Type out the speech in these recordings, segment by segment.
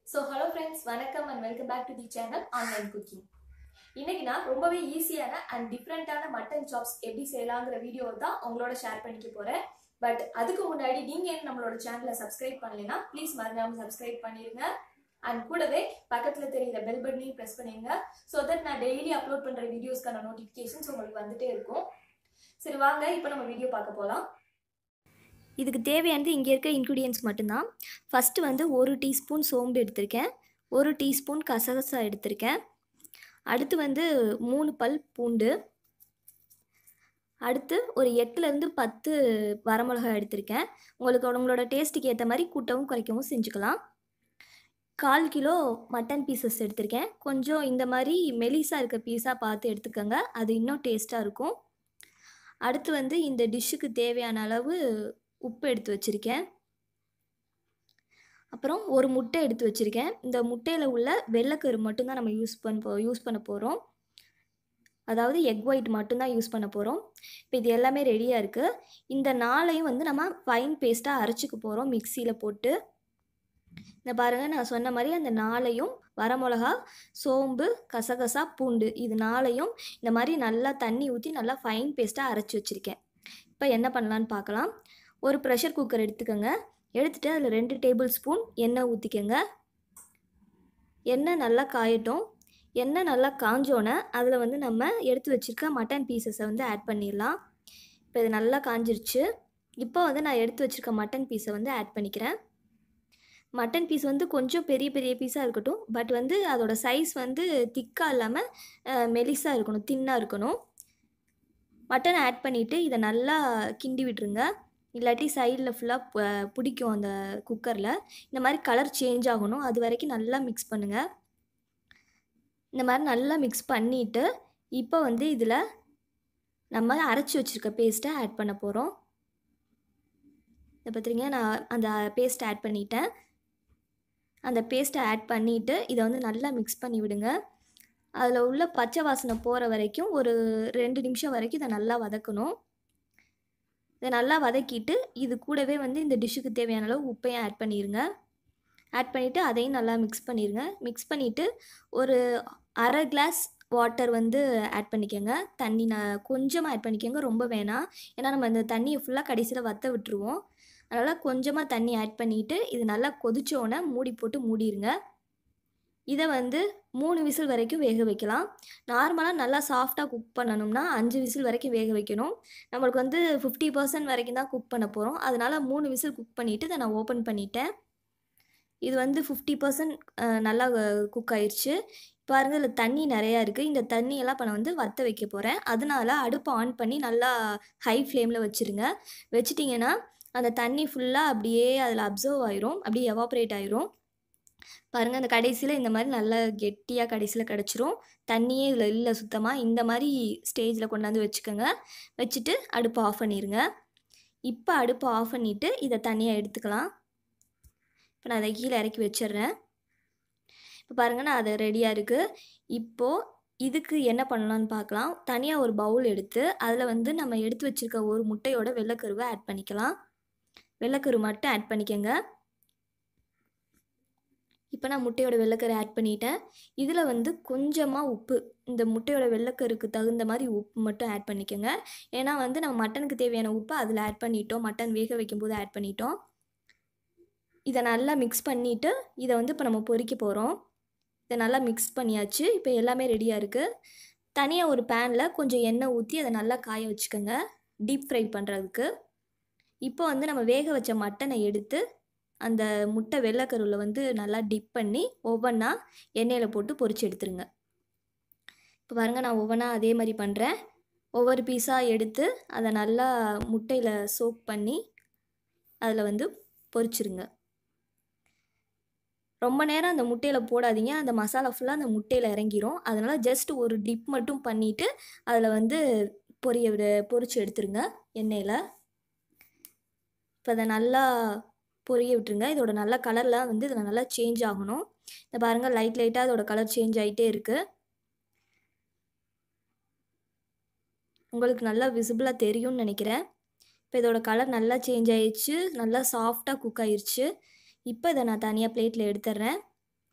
so hello friends வணக்கம் and welcome back to the channel online cooking இன்னைக்கு நான் ரொம்பவே ஈஸியான அண்ட் டிஃப்ரெண்ட்டான மட்டன் சாப்ஸ் எப்படி செய்யலாங்கிற வீடியோ தான் உங்களோட ஷேர் பண்ணிக்க போகிறேன் பட் அதுக்கு முன்னாடி நீங்கள் ஏன் நம்மளோட சேனலை சப்ஸ்கிரைப் பண்ணலைன்னா ப்ளீஸ் மறக்காம சப்ஸ்கிரைப் பண்ணிடுங்க அண்ட் கூடவே பக்கத்தில் தெரியிற பெல் பட்டனையும் ப்ரெஸ் பண்ணிடுங்க ஸோ தட் நான் டெய்லி அப்லோட் பண்ணுற வீடியோஸ்க்கான நோட்டிஃபிகேஷன்ஸ் உங்களுக்கு வந்துட்டே இருக்கும் சரி வாங்க இப்போ நம்ம வீடியோ பார்க்க போகலாம் இதுக்கு தேவையானது இங்கே இருக்க இன்க்ரீடியன்ஸ் மட்டும்தான் ஃபஸ்ட்டு வந்து ஒரு டீஸ்பூன் சோம்பு எடுத்திருக்கேன் ஒரு டீஸ்பூன் கசகசா எடுத்திருக்கேன் அடுத்து வந்து மூணு பல் பூண்டு அடுத்து ஒரு எட்டுலேருந்து பத்து வரமிளகாய் எடுத்திருக்கேன் உங்களுக்கு உங்களோட டேஸ்ட்டுக்கு ஏற்ற மாதிரி கூட்டவும் குறைக்கவும் செஞ்சுக்கலாம் கால் கிலோ மட்டன் பீசஸ் எடுத்திருக்கேன் கொஞ்சம் இந்த மாதிரி மெலிசாக இருக்க பீஸாக பார்த்து எடுத்துக்கோங்க அது இன்னும் டேஸ்ட்டாக இருக்கும் அடுத்து வந்து இந்த டிஷ்ஷுக்கு தேவையான அளவு உப்பு எடுத்து வச்சுருக்கேன் அப்புறம் ஒரு முட்டை எடுத்து வச்சுருக்கேன் இந்த முட்டையில் உள்ள வெள்ளைக்கரு மட்டும்தான் நம்ம யூஸ் பண்ண போ யூஸ் பண்ண போகிறோம் அதாவது எக் ஒயிட் மட்டும்தான் யூஸ் பண்ண போகிறோம் இப்போ இது எல்லாமே ரெடியாக இருக்குது இந்த நாளையும் வந்து நம்ம ஃபைன் பேஸ்ட்டாக அரைச்சிக்க போகிறோம் மிக்சியில் போட்டு இந்த பாருங்கள் நான் சொன்ன மாதிரி அந்த நாளையும் வரமிளகா சோம்பு கசகசா பூண்டு இது நாளையும் இந்த மாதிரி நல்லா தண்ணி ஊற்றி நல்லா ஃபைன் பேஸ்ட்டாக அரைச்சி வச்சுருக்கேன் இப்போ என்ன பண்ணலான்னு பார்க்கலாம் ஒரு ப்ரெஷர் குக்கர் எடுத்துக்கோங்க எடுத்துகிட்டு அதில் ரெண்டு டேபிள் ஸ்பூன் எண்ணெய் ஊற்றிக்கோங்க எண்ணெய் நல்லா காயட்டும் எண்ணெய் நல்லா காஞ்சோன்னே அதில் வந்து நம்ம எடுத்து வச்சுருக்க மட்டன் பீசஸை வந்து ஆட் பண்ணிடலாம் இப்போ இது நல்லா காஞ்சிருச்சு இப்போ வந்து நான் எடுத்து வச்சுருக்க மட்டன் பீஸை வந்து ஆட் பண்ணிக்கிறேன் மட்டன் பீஸ் வந்து கொஞ்சம் பெரிய பெரிய பீஸாக இருக்கட்டும் பட் வந்து அதோட சைஸ் வந்து திக்காக இல்லாமல் மெலிசாக இருக்கணும் தின்னாக இருக்கணும் மட்டன் ஆட் பண்ணிவிட்டு இதை நல்லா கிண்டி விட்டுருங்க இல்லாட்டி சைடில் ஃபுல்லாக பிடிக்கும் அந்த குக்கரில் இந்த மாதிரி கலர் சேஞ்ச் ஆகணும் அது வரைக்கும் நல்லா மிக்ஸ் பண்ணுங்கள் இந்த மாதிரி நல்லா மிக்ஸ் பண்ணிவிட்டு இப்போ வந்து இதில் நம்ம அரைச்சி வச்சுருக்க பேஸ்ட்டை ஆட் பண்ண போகிறோம் இதை பார்த்துறீங்க நான் அந்த பேஸ்ட்டை ஆட் பண்ணிட்டேன் அந்த பேஸ்ட்டை ஆட் பண்ணிவிட்டு இதை வந்து நல்லா மிக்ஸ் பண்ணி விடுங்க அதில் உள்ள பச்சை வாசனை போகிற வரைக்கும் ஒரு ரெண்டு நிமிஷம் வரைக்கும் இதை நல்லா வதக்கணும் இதை நல்லா வதக்கிட்டு இது கூடவே வந்து இந்த டிஷ்ஷுக்கு தேவையான அளவு உப்பையும் ஆட் பண்ணிடுங்க ஆட் பண்ணிவிட்டு அதையும் நல்லா மிக்ஸ் பண்ணிடுங்க மிக்ஸ் பண்ணிவிட்டு ஒரு அரை கிளாஸ் வாட்டர் வந்து ஆட் பண்ணிக்கோங்க தண்ணி நான் கொஞ்சமாக ஆட் பண்ணிக்கோங்க ரொம்ப வேணாம் ஏன்னா நம்ம இந்த தண்ணியை ஃபுல்லாக கடைசியில் வற்ற விட்டுருவோம் அதனால் கொஞ்சமாக தண்ணி ஆட் பண்ணிவிட்டு இது நல்லா கொதிச்சோடனே மூடி போட்டு மூடிடுங்க இதை வந்து மூணு விசில் வரைக்கும் வேக வைக்கலாம் நார்மலாக நல்லா சாஃப்டாக குக் பண்ணணும்னா அஞ்சு விசில் வரைக்கும் வேக வைக்கணும் நம்மளுக்கு வந்து ஃபிஃப்டி பர்சன்ட் வரைக்கும் தான் குக் பண்ண போகிறோம் அதனால் மூணு விசில் குக் பண்ணிவிட்டு இதை நான் ஓப்பன் பண்ணிட்டேன் இது வந்து ஃபிஃப்டி பர்சன்ட் நல்லா குக் ஆயிடுச்சு பாருங்கள் இதில் தண்ணி நிறையா இருக்குது இந்த தண்ணியெல்லாம் இப்போ நான் வந்து வற்ற வைக்க போகிறேன் அதனால் அடுப்பை ஆன் பண்ணி நல்லா ஹை ஃப்ளேமில் வச்சுருங்க வச்சிட்டிங்கன்னா அந்த தண்ணி ஃபுல்லாக அப்படியே அதில் அப்சர்வ் ஆயிரும் அப்படியே எவாப்ரேட் ஆயிரும் பாருங்கள் அந்த கடைசியில் இந்த மாதிரி நல்லா கெட்டியாக கடைசியில் கிடச்சிரும் தண்ணியே இதில் இல்லை சுத்தமாக இந்த மாதிரி ஸ்டேஜில் கொண்டாந்து வச்சுக்கோங்க வச்சுட்டு அடுப்பை ஆஃப் பண்ணிடுங்க இப்போ அடுப்பை ஆஃப் பண்ணிவிட்டு இதை தனியாக எடுத்துக்கலாம் இப்போ நான் அதை கீழே இறக்கி வச்சிடுறேன் இப்போ பாருங்கள் நான் அது ரெடியாக இருக்குது இப்போது இதுக்கு என்ன பண்ணலான்னு பார்க்கலாம் தனியாக ஒரு பவுல் எடுத்து அதில் வந்து நம்ம எடுத்து வச்சுருக்க ஒரு முட்டையோட வெள்ளைக்கருவை ஆட் பண்ணிக்கலாம் வெள்ளைக்கரு மட்டும் ஆட் பண்ணிக்கோங்க இப்போ நான் முட்டையோட வெள்ளைக்கரு ஆட் பண்ணிட்டேன் இதில் வந்து கொஞ்சமாக உப்பு இந்த முட்டையோட வெள்ளைக்கருக்கு தகுந்த மாதிரி உப்பு மட்டும் ஆட் பண்ணிக்கோங்க ஏன்னா வந்து நம்ம மட்டனுக்கு தேவையான உப்பு அதில் ஆட் பண்ணிட்டோம் மட்டன் வேக வைக்கும்போது ஆட் பண்ணிட்டோம் இதை நல்லா மிக்ஸ் பண்ணிவிட்டு இதை வந்து இப்போ நம்ம பொரிக்க போகிறோம் இதை நல்லா மிக்ஸ் பண்ணியாச்சு இப்போ எல்லாமே ரெடியாக இருக்குது தனியாக ஒரு பேனில் கொஞ்சம் எண்ணெய் ஊற்றி அதை நல்லா காய வச்சுக்கோங்க டீப் ஃப்ரை பண்ணுறதுக்கு இப்போ வந்து நம்ம வேக வச்ச மட்டனை எடுத்து அந்த முட்டை வெள்ளைக்கருவில் வந்து நல்லா டிப் பண்ணி ஒவ்வொன்றா எண்ணெயில் போட்டு பொரிச்சு எடுத்துருங்க இப்போ பாருங்கள் நான் ஒவ்வொன்றா அதே மாதிரி பண்ணுறேன் ஒவ்வொரு பீஸாக எடுத்து அதை நல்லா முட்டையில் சோக் பண்ணி அதில் வந்து பொரிச்சிருங்க ரொம்ப நேரம் அந்த முட்டையில் போடாதீங்க அந்த மசாலா ஃபுல்லாக அந்த முட்டையில் இறங்கிரும் அதனால் ஜஸ்ட் ஒரு டிப் மட்டும் பண்ணிவிட்டு அதில் வந்து பொரிய விட பொரிச்சு எடுத்துருங்க எண்ணெயில் இப்போ அதை நல்லா பொரிய விட்டுருங்க இதோட நல்ல கலர்லாம் வந்து இதில் நல்லா சேஞ்ச் ஆகணும் இந்த பாருங்கள் லைட் லைட்டாக அதோட கலர் சேஞ்ச் ஆகிட்டே இருக்குது உங்களுக்கு நல்லா விசிபிளாக தெரியும்னு நினைக்கிறேன் இப்போ இதோட கலர் நல்லா சேஞ்ச் ஆயிடுச்சு நல்லா சாஃப்டாக குக் ஆயிடுச்சு இப்போ இதை நான் தனியாக பிளேட்டில் எடுத்துட்றேன்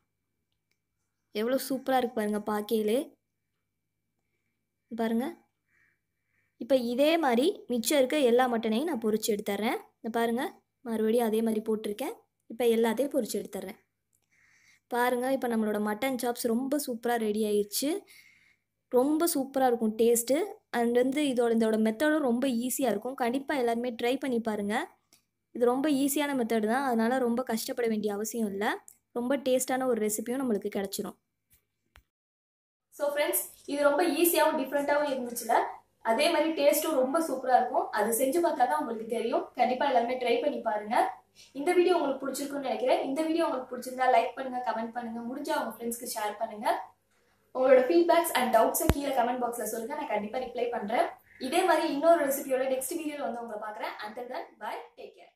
எவ்வளோ சூப்பராக இருக்கு பாருங்கள் பார்க்கையிலே பாருங்கள் இப்போ இதே மாதிரி மிச்சம் இருக்க எல்லா மட்டனையும் நான் பொரிச்சு எடுத்துட்றேன் இந்த பாருங்கள் மறுபடியும் அதே மாதிரி போட்டிருக்கேன் இப்போ எல்லாத்தையும் பொரிச்சு எடுத்துட்றேன் பாருங்கள் இப்போ நம்மளோட மட்டன் சாப்ஸ் ரொம்ப சூப்பராக ரெடி ஆயிடுச்சு ரொம்ப சூப்பராக இருக்கும் டேஸ்ட்டு அண்ட் வந்து இதோட இதோட மெத்தடும் ரொம்ப ஈஸியாக இருக்கும் கண்டிப்பாக எல்லாருமே ட்ரை பண்ணி பாருங்கள் இது ரொம்ப ஈஸியான மெத்தடு தான் அதனால் ரொம்ப கஷ்டப்பட வேண்டிய அவசியம் இல்லை ரொம்ப டேஸ்ட்டான ஒரு ரெசிபியும் நம்மளுக்கு கிடச்சிரும் ஸோ ஃப்ரெண்ட்ஸ் இது ரொம்ப ஈஸியாகவும் டிஃப்ரெண்ட்டாகவும் இருந்துச்சுல அதே மாதிரி டேஸ்ட்டும் ரொம்ப சூப்பராக இருக்கும் அது செஞ்சு பார்த்தா தான் உங்களுக்கு தெரியும் கண்டிப்பாக எல்லாருமே ட்ரை பண்ணி பாருங்க இந்த வீடியோ உங்களுக்கு பிடிச்சிருக்கும்னு நினைக்கிறேன் இந்த வீடியோ உங்களுக்கு பிடிச்சிருந்தா லைக் பண்ணுங்க கமெண்ட் பண்ணுங்க முடிஞ்சா உங்க ஃப்ரெண்ட்ஸ்க்கு ஷேர் பண்ணுங்க உங்களோட ஃபீட்பேக்ஸ் அண்ட் டவுட்ஸை கீழே கமெண்ட் பாக்ஸில் சொல்லுங்க நான் கண்டிப்பாக ரிப்ளை பண்ணுறேன் இதே மாதிரி இன்னொரு ரெசிபியோட நெக்ஸ்ட் வீடியோவில் வந்து உங்களை பார்க்குறேன் until then bye take care